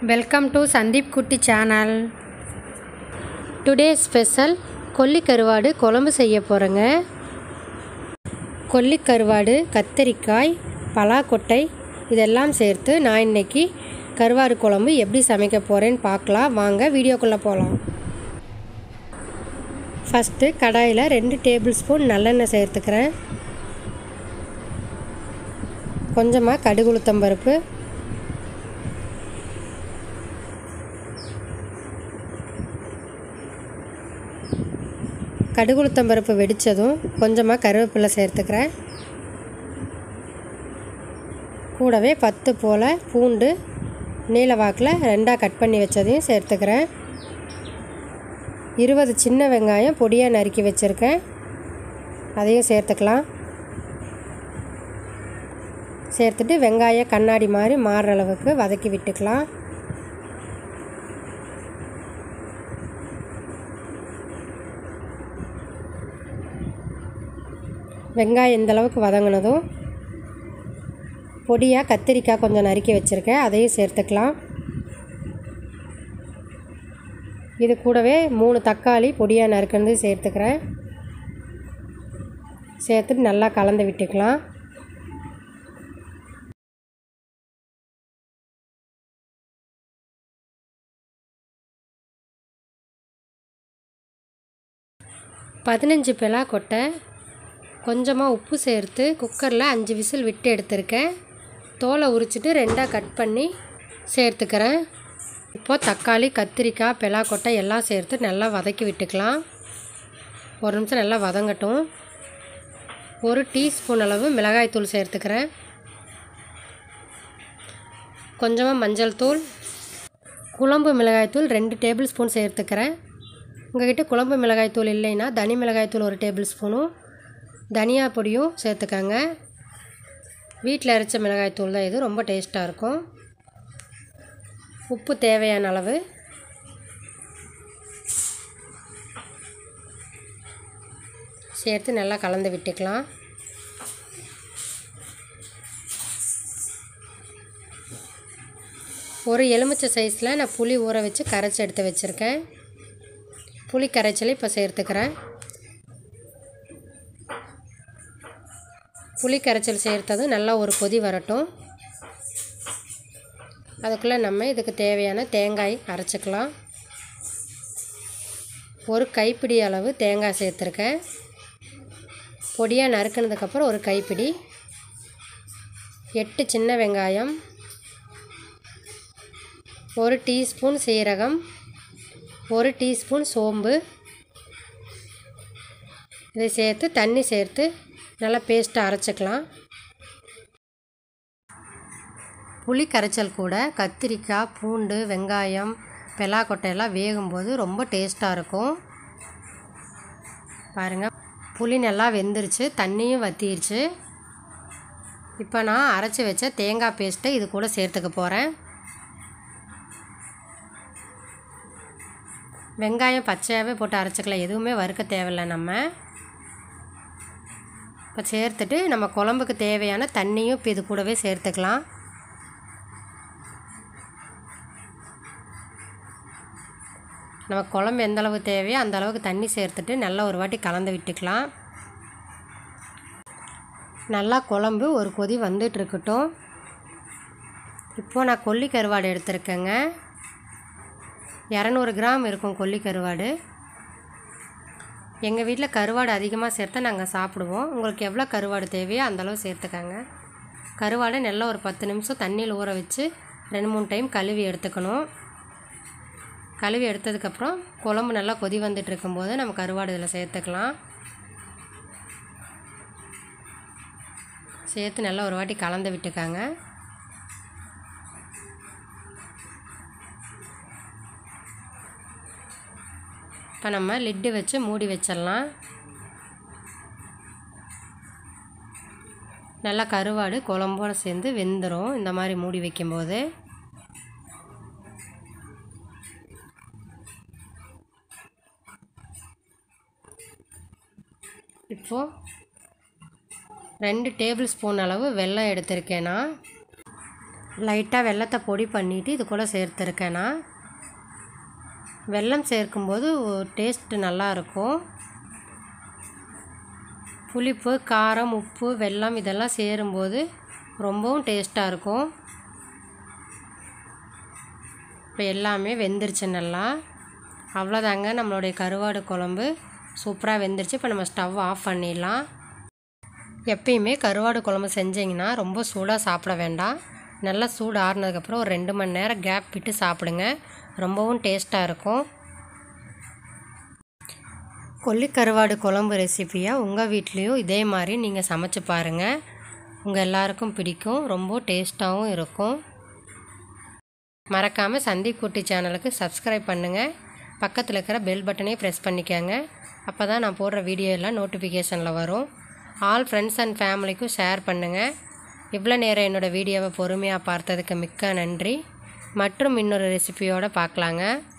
welcome to Sandeep குட்டி channel today special கொல்லி கருவாடு குழம்பு செய்ய போகிறேங்க கொல்லி கருவாடு கத்தரிக்காய் பலாக்கொட்டை இதெல்லாம் சேர்த்து நான் இன்னைக்கு கருவாடு குழம்பு எப்படி சமைக்க போகிறேன்னு பார்க்கலாம் வாங்க வீடியோக்குள்ளே போகலாம் ஃபஸ்ட்டு கடாயில் ரெண்டு டேபிள் ஸ்பூன் நல்லெண்ணெய் சேர்த்துக்கிறேன் கொஞ்சமாக கடுகு உளுத்தம் பருப்பு கடுகு உளுத்தம் பருப்பு வெடித்ததும் கொஞ்சமாக கருவேப்பிலை சேர்த்துக்கிறேன் கூடவே பத்து போல் பூண்டு நீல வாக்கில் ரெண்டாக கட் பண்ணி வச்சதையும் சேர்த்துக்கிறேன் இருபது சின்ன வெங்காயம் பொடியாக நறுக்கி வச்சுருக்கேன் அதையும் சேர்த்துக்கலாம் சேர்த்துட்டு வெங்காயம் கண்ணாடி மாதிரி மாறுற அளவுக்கு வதக்கி விட்டுக்கலாம் வெங்காயம் இந்த அளவுக்கு வதங்கினதும் பொடியாக கத்திரிக்காய் கொஞ்சம் நறுக்கி வச்சுருக்கேன் அதையும் சேர்த்துக்கலாம் இது கூடவே மூணு தக்காளி பொடியாக நறுக்கிறது சேர்த்துக்கிறேன் சேர்த்துட்டு நல்லா கலந்து விட்டுக்கலாம் பதினஞ்சு பிலா கொட்டை கொஞ்சமாக உப்பு சேர்த்து குக்கரில் அஞ்சு விசில் விட்டு எடுத்திருக்கேன் தோலை உரிச்சிட்டு ரெண்டாக கட் பண்ணி சேர்த்துக்கிறேன் இப்போது தக்காளி கத்திரிக்காய் பெலாக்கொட்டை எல்லாம் சேர்த்து நல்லா வதக்கி விட்டுக்கலாம் ஒரு நிமிஷம் நல்லா வதங்கட்டும் ஒரு டீஸ்பூன் அளவு மிளகாய்த்தூள் சேர்த்துக்கிறேன் கொஞ்சமாக மஞ்சள் தூள் குழம்பு மிளகாய்த்தூள் ரெண்டு டேபிள் ஸ்பூன் சேர்த்துக்கிறேன் உங்கள்கிட்ட குழம்பு மிளகாய்த்தூள் இல்லைன்னா தனி மிளகாய்த்தூள் ஒரு டேபிள் ஸ்பூனும் தனியா பொடியும் சேர்த்துக்கங்க வீட்டில் அரைச்ச மிளகாய்த்தூள் தான் இது ரொம்ப டேஸ்ட்டாக இருக்கும் உப்பு தேவையான அளவு சேர்த்து நல்லா கலந்து விட்டுக்கலாம் ஒரு எலுமிச்சை சைஸில் நான் புளி ஊற வச்சு கரைச்சி எடுத்து வச்சுருக்கேன் புளி கரைச்சலை இப்போ சேர்த்துக்கிறேன் புளி கரைச்சல் சேர்த்தது நல்லா ஒரு கொதி வரட்டும் அதுக்குள்ளே நம்ம இதுக்கு தேவையான தேங்காய் அரைச்சிக்கலாம் ஒரு கைப்பிடி அளவு தேங்காய் சேர்த்துருக்கேன் பொடியாக நறுக்கினதுக்கப்புறம் ஒரு கைப்பிடி எட்டு சின்ன வெங்காயம் ஒரு டீஸ்பூன் சீரகம் ஒரு டீஸ்பூன் சோம்பு இதை சேர்த்து தண்ணி சேர்த்து நல்லா பேஸ்ட்டாக அரைச்சிக்கலாம் புளி கரைச்சல் கூட கத்திரிக்காய் பூண்டு வெங்காயம் பெலாக்கொட்டையெல்லாம் வேகும்போது ரொம்ப டேஸ்ட்டாக இருக்கும் பாருங்கள் புளி நல்லா வெந்துருச்சு தண்ணியும் வற்றிருச்சு இப்போ நான் அரைச்சி வச்ச தேங்காய் பேஸ்ட்டை இது கூட சேர்த்துக்க போகிறேன் வெங்காயம் பச்சையாகவே போட்டு அரைச்சிக்கலாம் எதுவுமே வறுக்க தேவையில்லை நம்ம இப்போ சேர்த்துட்டு நம்ம குழம்புக்கு தேவையான தண்ணியும் இப்போ இது கூடவே சேர்த்துக்கலாம் நம்ம குழம்பு எந்த அளவு தேவையோ அந்த அளவுக்கு தண்ணி சேர்த்துட்டு நல்லா ஒரு வாட்டி கலந்து விட்டுக்கலாம் நல்லா குழம்பு ஒரு கொதி வந்துட்டு இருக்கட்டும் இப்போது நான் கொல்லி கருவாடு எடுத்திருக்கேங்க இரநூறு கிராம் இருக்கும் கொல்லி கருவாடு எங்கள் வீட்டில் கருவாடு அதிகமாக சேர்த்தா நாங்கள் சாப்பிடுவோம் உங்களுக்கு எவ்வளோ கருவாடு தேவையோ அந்தளவு சேர்த்துக்கங்க கருவாடை நல்லா ஒரு பத்து நிமிஷம் தண்ணியில் ஊற வச்சு ரெண்டு மூணு டைம் கழுவி எடுத்துக்கணும் கழுவி எடுத்ததுக்கப்புறம் குழம்பு நல்லா கொதி வந்துட்டு இருக்கும்போது நம்ம கருவாடு இதில் சேர்த்துக்கலாம் சேர்த்து நல்லா ஒரு வாட்டி கலந்து விட்டுக்காங்க இப்போ நம்ம லிட்டு வச்சு மூடி வச்சிடலாம் நல்லா கருவாடு குழம்போடு சேர்ந்து வெந்துடும் இந்த மாதிரி மூடி வைக்கும்போது இப்போது ரெண்டு டேபிள் ஸ்பூன் அளவு வெல்லம் எடுத்திருக்கேன் நான் லைட்டாக வெல்லத்தை பொடி பண்ணிவிட்டு இது கூட சேர்த்துருக்கேன் நான் வெல்லம் சேர்க்கும்போது டேஸ்ட்டு நல்லாயிருக்கும் புளிப்பு காரம் உப்பு வெல்லம் இதெல்லாம் சேரும்போது ரொம்பவும் டேஸ்ட்டாக இருக்கும் இப்போ எல்லாமே வெந்துருச்சு நல்லா அவ்வளோதாங்க நம்மளுடைய கருவாடு குழம்பு சூப்பராக வெந்துருச்சு இப்போ நம்ம ஸ்டவ் ஆஃப் பண்ணிடலாம் எப்பயுமே கருவாடு குழம்பு செஞ்சிங்கன்னா ரொம்ப சூடாக சாப்பிட வேண்டாம் நல்லா சூடு ஆறுனதுக்கப்புறம் ஒரு ரெண்டு மணி நேரம் கேப் விட்டு சாப்பிடுங்க ரொம்பவும் டேஸ்ட்டாக இருக்கும் கொல்லிக்கருவாடு குழம்பு ரெசிப்பியை உங்கள் வீட்லேயும் இதே மாதிரி நீங்கள் சமைச்சு பாருங்கள் உங்கள் எல்லாருக்கும் பிடிக்கும் ரொம்ப டேஸ்ட்டாகவும் இருக்கும் மறக்காமல் சந்தீப் குட்டி சேனலுக்கு சப்ஸ்கிரைப் பண்ணுங்கள் பக்கத்தில் இருக்கிற பெல் பட்டனையும் ப்ரெஸ் பண்ணிக்கோங்க அப்போ தான் நான் போடுற வீடியோ எல்லாம் நோட்டிஃபிகேஷனில் வரும் ஆல் ஃப்ரெண்ட்ஸ் அண்ட் ஃபேமிலிக்கும் ஷேர் பண்ணுங்கள் இவ்வளோ நேரம் என்னோடய வீடியோவை பொறுமையாக பார்த்ததுக்கு மிக்க நன்றி மற்றும் இன்னொரு ரெசிபியோடு பார்க்கலாங்க